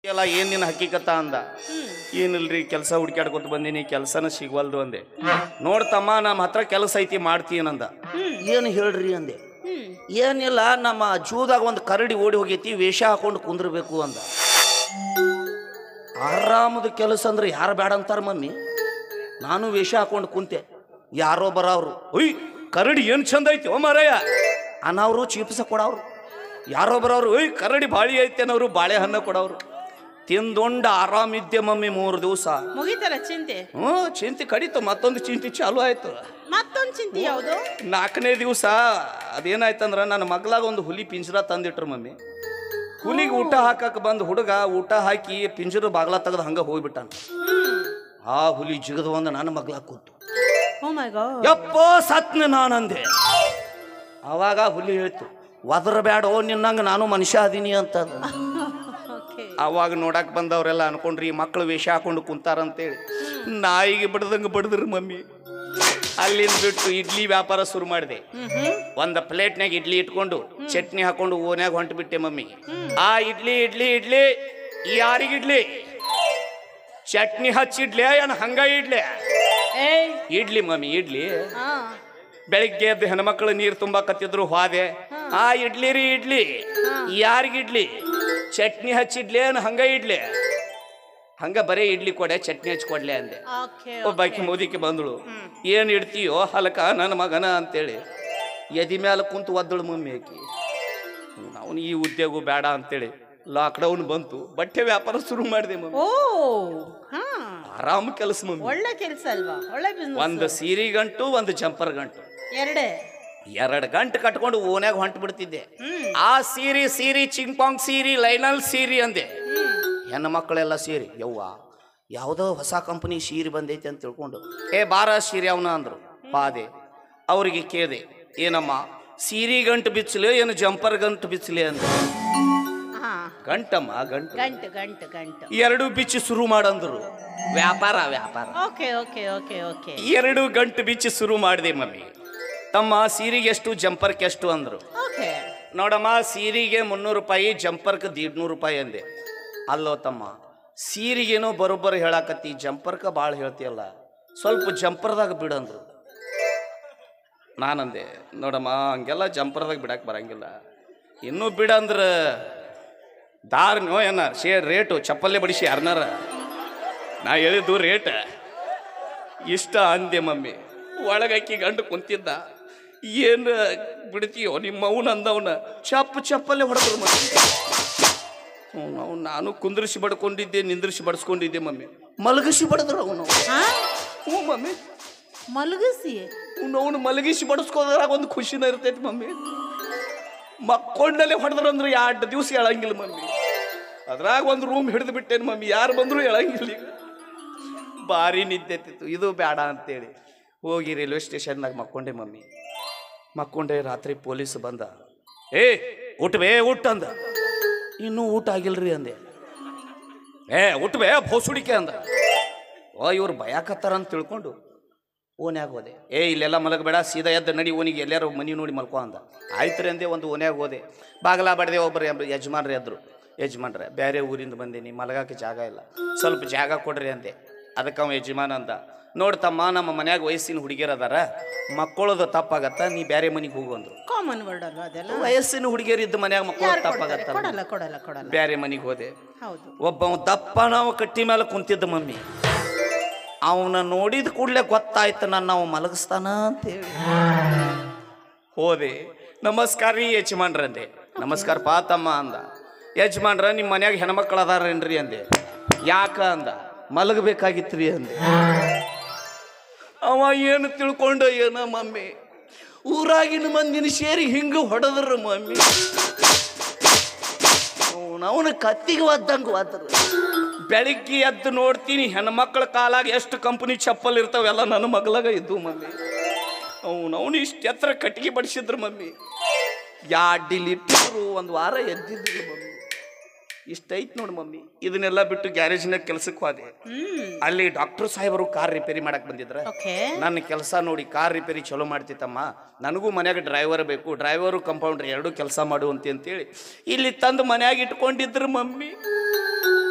ಎಲ್ಲ ಏನ್ ನಿನ್ನ ಹಕ್ಕಿಕತ್ತ ಅಂದ ಏನಿಲ್ರಿ ಕೆಲಸ ಹುಡ್ಕ್ಯಾಡ್ಕೊತ ಬಂದೀನಿ ಕೆಲಸನ ಸಿಗವಲ್ದು ಅಂದೆ ನೋಡ್ತಮ್ಮ ನಮ್ಮ ಹತ್ರ ಕೆಲಸ ಐತಿ ಮಾಡ್ತೀನಂದ ಏನು ಹೇಳ್ರಿ ಅಂದೆ ಏನಿಲ್ಲ ನಮ್ಮ ಜೂದಾಗ ಒಂದು ಕರಡಿ ಓಡಿ ಹೋಗೈತಿ ವೇಷ ಹಾಕೊಂಡು ಕುಂದ್ರಬೇಕು ಅಂದ ಆರಾಮದ ಕೆಲಸ ಅಂದ್ರೆ ಯಾರು ಬೇಡ ಅಂತಾರ ಮಮ್ಮಿ ನಾನು ವೇಷ ಹಾಕೊಂಡು ಕುಂತೆ ಯಾರೋ ಬರವ್ರು ಒಯ್ ಕರಡಿ ಏನು ಚಂದ ಐತಿ ಓ ಮಾರಯ್ಯ ಅನ್ನವ್ರು ಚೀಪ್ಸ ಕೊಡವ್ರು ಯಾರೋ ಬರೋರು ಒಯ್ ಕರಡಿ ಬಾಳಿ ಐತಿ ಅನ್ನೋರು ಬಾಳೆಹಣ್ಣು ಕೊಡವ್ರು ತಿಂದೊಂಡ ಆರಾಮಿದ್ದೆ ಮಮ್ಮಿ ಮೂರು ದಿವಸ ಮುಗೀತಲ್ಲ ಚಿಂತೆ ಹ್ಞೂ ಚಿಂತೆ ಕಡಿತು ಮತ್ತೊಂದು ಚಿಂತೆ ಚಾಲು ಆಯ್ತು ಮತ್ತೊಂದ್ ಚಿಂತೆ ಯಾವುದು ನಾಲ್ಕನೇ ದಿವಸ ಅದೇನಾಯ್ತಂದ್ರ ನನ್ನ ಮಗ್ಲಾಗ ಒಂದು ಹುಲಿ ಪಿಂಜರ ತಂದಿಟ್ರು ಮಮ್ಮಿ ಹುಲಿಗೆ ಊಟ ಹಾಕಕ್ ಬಂದು ಹುಡುಗ ಊಟ ಹಾಕಿ ಪಿಂಜರ ಬಾಗ್ಲ ತೆಗೆದು ಹಂಗ ಹೋಗ್ಬಿಟ್ಟಾನ ಆ ಹುಲಿ ಜಿಗದು ಒಂದು ನನ್ನ ಮಗ್ಲ ಕೂತು ಓ ಮೈ ಗಾಡ್ ಯಪ್ಪೋ ಸತ್ನ ನಾನಂದೆ ಅವಾಗ ಹುಲಿ ಹೇಳ್ತು ಒದರಬೇಡೋ ನಿನ್ನಂಗ ನಾನು ಮನುಷ್ಯ ಅದೀನಿ ಅಂತ ಓಕೆ ಅವಾಗ ನೋಡಕ್ ಬಂದವರೆಲ್ಲ ಅನ್ಕೊಂಡ್ರಿ ಈ ಮಕ್ಕಳು ವೇಷ ಹಾಕೊಂಡು ಕುಂತಾರಂತೇಳಿ ನಾಯಿಗೆ ಬಡ್ದಂಗ ಬಡದ್ರಿ ಮಮ್ಮಿ ಅಲ್ಲಿಂದ ಬಿಟ್ಟು ಇಡ್ಲಿ ವ್ಯಾಪಾರ ಶುರು ಮಾಡಿದೆ ಒಂದ್ ಪ್ಲೇಟ್ನಾಗ ಇಡ್ಲಿ ಇಟ್ಕೊಂಡು ಚಟ್ನಿ ಹಾಕೊಂಡು ಓನ್ಯಾಗ ಹೊಂಟು ಬಿಟ್ಟೆ ಮಮ್ಮಿ ಆ ಇಡ್ಲಿ ಇಡ್ಲಿ ಇಡ್ಲಿ ಯಾರಿಗ ಇಡ್ಲಿ ಚಟ್ನಿ ಹಚ್ಚಿಡ್ಲಿ ಏನ್ ಹಂಗ ಇಡ್ಲಿ ಏಯ್ ಇಡ್ಲಿ ಮಮ್ಮಿ ಇಡ್ಲಿ ಹಾ ಬೆಳಿಗ್ಗೆ ಎದ್ದು ಹೆಣ್ಮಕ್ಳು ನೀರು ತುಂಬಾಕತ್ತಿದ್ರು ಹೋದೆ ಆ ಇಡ್ಲಿ ರೀ ಇಡ್ಲಿ ಯಾರಿಗ ಇಡ್ಲಿ ಚಟ್ನಿ ಹಚ್ಚಿಡ್ಲಿ ಏನ್ ಹಂಗ ಇಡ್ಲಿ ಹಂಗ ಬರೇ ಇಡ್ಲಿ ಕೊಡೆ ಚಟ್ನಿ ಹಚ್ಚಿ ಕೊಡ್ಲೆ ಅಂದೆ ಓಕೆ ಒಬ್ಬಾಕಿ ಮೋದಿಕೆ ಬಂದಳು ಏನ್ ಇಡ್ತೀಯೋ ಹಲಕ ನನ್ನ ಮಗನ ಅಂತೇಳಿ ಎದಿ ಮ್ಯಾಲ ಕುಂತು ಒದ್ದಳು ಮಮ್ಮಿ ಆಕಿ ಅವನು ಈ ಉದ್ಯೋಗ ಬೇಡ ಅಂತೇಳಿ ಲಾಕ್ಡೌನ್ ಬಂತು ಬಟ್ಟೆ ವ್ಯಾಪಾರ ಶುರು ಮಾಡಿದೆ ಮಮ್ಮಿ ಓ ಹಾ ಆರಾಮ್ ಕೆಲಸ ಮಮ್ಮಿ ಒಳ್ಳೆ ಕೆಲಸ ಅಲ್ವಾ ಒಳ್ಳೆ ಬಿಸ್ನೆಸ್ ಒಂದು ಸೀರೆ ಗಂಟು ಒಂದು ಜಂಪರ್ ಗಂಟು ಎರಡೇ ಎರಡು ಗಂಟೆ ಕಟ್ಕೊಂಡು ಓನ್ಯಾಗ ಹೊಂಟು ಬಿಡ್ತಿದ್ದೆ ಹ್ಮ್ ಆ ಸೀರೆ ಸೀರೆ ಚಿಂಪಾಂಗ್ ಸೀರೆ ಲೈನಲ್ ಸೀರೆ ಅಂದೆ ಹೆಣ್ಣು ಮಕ್ಕಳೆಲ್ಲ ಸೀರೆ ಯವ್ವ ಯಾವುದೋ ಹೊಸ ಕಂಪನಿ ಸೀರೆ ಬಂದೈತೆ ಅಂತ ತಿಳ್ಕೊಂಡು ಏ ಬಾರ ಸೀರೆ ಅವನ ಅಂದ್ರು ಬಾದೆ ಅವರಿಗೆ ಕೇಳಿದೆ ಏನಮ್ಮ ಸೀರೆ ಗಂಟು ಬಿಚ್ಚಲಿ ಏನು ಜಂಪರ್ ಗಂಟು ಬಿಚ್ಚಲಿ ಅಂತ ಹಾ ಗಂಟಮ್ಮ ಗಂಟು ಗಂಟು ಗಂಟು ಗಂಟು ಎರಡು ಬಿಚ್ಚಿ ಶುರು ಮಾಡಂದ್ರು ವ್ಯಾಪಾರ ವ್ಯಾಪಾರ ಓಕೆ ಓಕೆ ಓಕೆ ಓಕೆ ಎರಡು ಗಂಟು ಬಿಚ್ಚಿ ಶುರು ಮಾಡಿದೆ ಮಮ್ಮಿ ತಮ್ಮ ಸೀರೆಗೆ ಎಷ್ಟು ಜಂಪರ್ಗೆ ಎಷ್ಟು ಅಂದ್ರು ಓಕೆ ನೋಡಮ್ಮ ಸೀರೆಗೆ ಮುನ್ನೂರು ರೂಪಾಯಿ ಜಂಪರ್ಕ್ ದೀಡ್ನೂರು ರೂಪಾಯಿ ಅಂದೆ ಅಲ್ಲೋ ತಮ್ಮ ಸೀರೆಗೇನೋ ಬರೋಬ್ಬರ ಹೇಳಾಕತ್ತಿ ಜಂಪರ್ಕ ಭಾಳ ಹೇಳ್ತೀಯಲ್ಲ ಸ್ವಲ್ಪ ಜಂಪರ್ದಾಗ ಬಿಡಂದ್ರು ನಾನಂದೆ ನೋಡಮ್ಮ ಹಂಗೆಲ್ಲ ಜಂಪರ್ದಾಗ ಬಿಡಕ್ಕೆ ಬರಂಗಿಲ್ಲ ಇನ್ನೂ ಬಿಡಂದ್ರ ದಾರ್ನೋ ಏನ ಶೇ ರೇಟು ಚಪ್ಪಲ್ಲೇ ಬಡಿಸಿ ಯಾರನಾರ ನಾ ಹೇಳಿದ್ದು ರೇಟ್ ಇಷ್ಟ ಅಂದೆ ಮಮ್ಮಿ ಒಳಗಾಕಿ ಗಂಡು ಕುಂತಿದ್ದ ಏನು ಬಿಡ್ತೀಯೋ ನಿಮ್ಮ ಅವನ ಅಂದವನ ಚಪ್ಪ ಚಪ್ಪಲ್ಲೇ ಹೊಡೆದ್ರು ಮಮ್ಮಿ ಹ್ಞೂ ನಾವು ನಾನು ಕುಂದ್ರಿಸಿ ಬಡ್ಕೊಂಡಿದ್ದೆ ನಿಂದ್ರಿಸಿ ಬಡಿಸ್ಕೊಂಡಿದ್ದೆ ಮಮ್ಮಿ ಮಲಗಿಸಿ ಬಡದ್ರು ಅವನು ಹಾ ಹ್ಞೂ ಮಮ್ಮಿ ಮಲಗಿಸಿ ಕಾಮನ್ ವರ್ಡ್ ಅಲ್ವಾ ಅದೆಲ್ಲ ವಯಸ್ಸಿನ ಹುಡುಗಿಯರ್ ಇದ್ದ ಮನ್ಯಾಗ ಮಕ್ಕಳು ಯಾರು ಕೊಡ್ತಾರೆ ತಪ್ಪಾಗತ್ತ ಕೊಡಲ್ಲ ಕೊಡಲ್ಲ ಕೊಡಲ್ಲ ಬೇರೆ ಮನೆಗೆ ಹೋದೆ ಹೌದು ಒಬ್ಬ ದಪ್ಪ ನಾವು ಕಟ್ಟಿ ಮೇಲೆ ಕುಂತಿದ್ದ ಮಮ್ಮಿ ಅವನ ನೋಡಿದ ಕೂಡಲೇ ಗೊತ್ತಾಯ್ತು ನನ್ನ ಅವ ಮಲಗಿಸ್ತಾನ ಅಂತೇಳಿ ಹೋದೆ ನಮಸ್ಕಾರ ರೀ ಯಜಮಾನ್ರಂದೆ ನಮಸ್ಕಾರ ಪಾತಮ್ಮ ಅಂದ ಯಜಮಾನ್ರ ನಿಮ್ಮ ಮನ್ಯಾಗ ಹೆಣ್ಮಕ್ಳು ಅದಾರೇನ್ರಿ ಅಂದೆ ಯಾಕ ಅಂದ ಮಲಗಬೇಕಾಗಿತ್ರಿ ಅಂದೆ ಅವ ಏನು ತಿಳ್ಕೊಂಡ ಏನ ಮಮ್ಮಿ ಊರಾಗಿನ ಮಂದಿನ ಸೇರಿ ಹಿಂಗ ಹೊಡೆದ್ರ ಮಮ್ಮಿ ಅವನ ಕತ್ತಿಗೆ ಒದ್ದಂಗೆ ಒದ್ರ ಬೆಳಿಗ್ಗೆ ಎದ್ದು ನೋಡ್ತೀನಿ ಹೆಣ್ಮಕ್ಳ ಕಾಲಾಗ ಎಷ್ಟು ಕಂಪನಿ ಚಪ್ಪಲ್ ಇರ್ತಾವೆಲ್ಲ ನನ್ನ ಮಗ್ಲಾಗ ಇದ್ದು ಮಮ್ಮಿ ಅವನವನು ಇಷ್ಟು ಎತ್ತರ ಕಟ್ಟಿಗೆ ಬಡಿಸಿದ್ರು ಮಮ್ಮಿ ಯಾಡ್ಡಿಲಿ ಇಟ್ಟಿದ್ರು ಒಂದು ವಾರ ಎದ್ದಿದ್ರು ಮಮ್ಮಿ ಇಷ್ಟೈತ್ ನೋಡಿ ಮಮ್ಮಿ ಇದನ್ನೆಲ್ಲ ಬಿಟ್ಟು ಗ್ಯಾರೇಜ್ನಾಗ ಕೆಲ್ಸಕ್ಕೆ ಹೋದೆ ಹ್ಮ್ ಅಲ್ಲಿ ಡಾಕ್ಟರ್ ಸಾಹೇಬರು ಕಾರ್ ರಿಪೇರಿ ಮಾಡಕ್ ಬಂದಿದ್ರ ಓಕೆ ನನ್ನ ಕೆಲಸ ನೋಡಿ ಕಾರ್ ರಿಪೇರಿ ಚಲೋ ಮಾಡ್ತಿತ್ತಮ್ಮ ನನಗೂ ಮನ್ಯಾಗ ಡ್ರೈವರ್ ಬೇಕು ಡ್ರೈವರು ಕಂಪೌಂಡ್ರ್ ಎರಡೂ ಕೆಲಸ ಮಾಡುವಂತೆ ಅಂತೇಳಿ ಇಲ್ಲಿ ತಂದು ಮನ್ಯಾಗ ಇಟ್ಕೊಂಡಿದ್ರು ಮಮ್ಮಿ